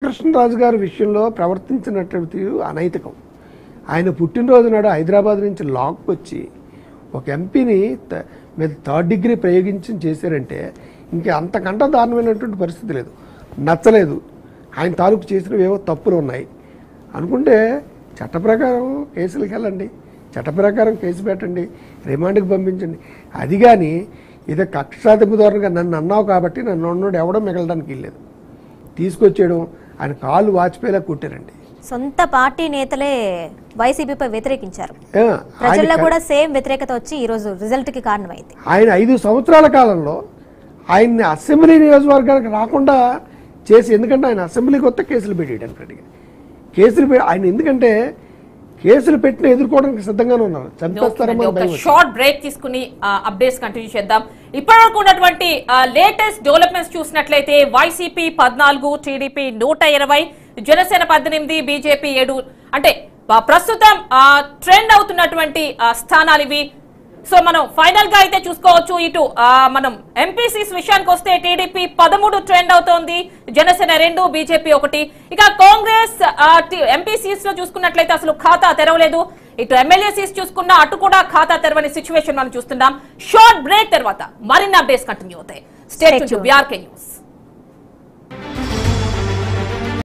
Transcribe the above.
రఘురామకృష్ణరాజు గారి విషయంలో ప్రవర్తించినటువంటి అనైతికం ఆయన పుట్టినరోజు నాడు హైదరాబాద్ నుంచి లాక్కొచ్చి ఒక ఎంపీని త- మీద థర్డ్ డిగ్రీ ప్రయోగించి చేశారంటే ఇంకా అంతకంటే దారుణమైనటువంటి పరిస్థితి లేదు నచ్చలేదు ఆయన తాలూకు చేసినవి ఏవో తప్పులు ఉన్నాయి అనుకుంటే చట్ట ప్రకారం కేసులకు వెళ్ళండి చట్ట ప్రకారం కేసు పెట్టండి రిమాండ్కి పంపించండి అది కానీ ఇదే కక్షాదింపు ధోరణిగా నన్ను అన్నావు కాబట్టి నన్ను అన్నాడు ఎవడో మిగలడానికి వెళ్ళలేదు తీసుకొచ్చేయడం ఆయన కాళ్ళు వాచిపోయేలా కొట్టారండి సొంత పార్టీ నేతలే వైసీపీపై వ్యతిరేకించారు ఆ, ప్రజల్లో ఆయన కూడా సేమ్ వ్యతిరేకత వచ్చి ఈ రోజు రిజల్ట్ కి కారణమైంది ఆయన ఐదు సంవత్సరాల కాలంలో ఆయన్ని అసెంబ్లీ నియోజకవర్గానికి రాకుండా చేసి ఎందుకంటే ఆయన అసెంబ్లీకి వస్తే కేసులు పెట్టేయడానికి రెడీగా కేసులు పె ఆయన ఎందుకంటే కేసులు పెట్టిన ఎదుర్కోవడానికి సిద్ధంగానే ఉన్నారు చంపేస్తారేమో అని ఒక భయం వచ్చి. షార్ట్ బ్రేక్ తీసుకుని అప్డేట్స్ కంటిన్యూ చేద్దాం ఇప్పటివరకు ఉన్నటువంటి లేటెస్ట్ డెవలప్మెంట్స్ చూసినట్లయితే వైసీపీ పద్నాలుగు టీడీపీ నూట ఇరవై జనసేన పద్దెనిమిది బీజేపీ ఏడు అంటే ఆ, ప్రస్తుతం ట్రెండ్ అవుతున్నటువంటి ఆ, స్థానాలు ఇవి సో మనం ఫైనల్ గా అయితే చూసుకోవచ్చు ఇటు ఆ, మనం ఎంపీసీస్ విషయానికి వస్తే టీడీపీ పదమూడు ట్రెండ్ అవుతోంది జనసేన రెండు బీజేపీ ఒకటి ఇక కాంగ్రెస్ ఎంపీసీస్ లో చూసుకున్నట్లయితే అసలు ఖాతా తెరవలేదు ఇటు ఎమ్మెల్యే సీట్స్ చూసుకున్నా అటు కూడా ఖాతా తెరవని సిచ్యువేషన్ మనం చూస్తున్నాం షార్ట్ బ్రేక్ తర్వాత మరిన్ని అప్డేట్స్ కంటిన్యూ అవుతాయి Stay state tuned. BRK news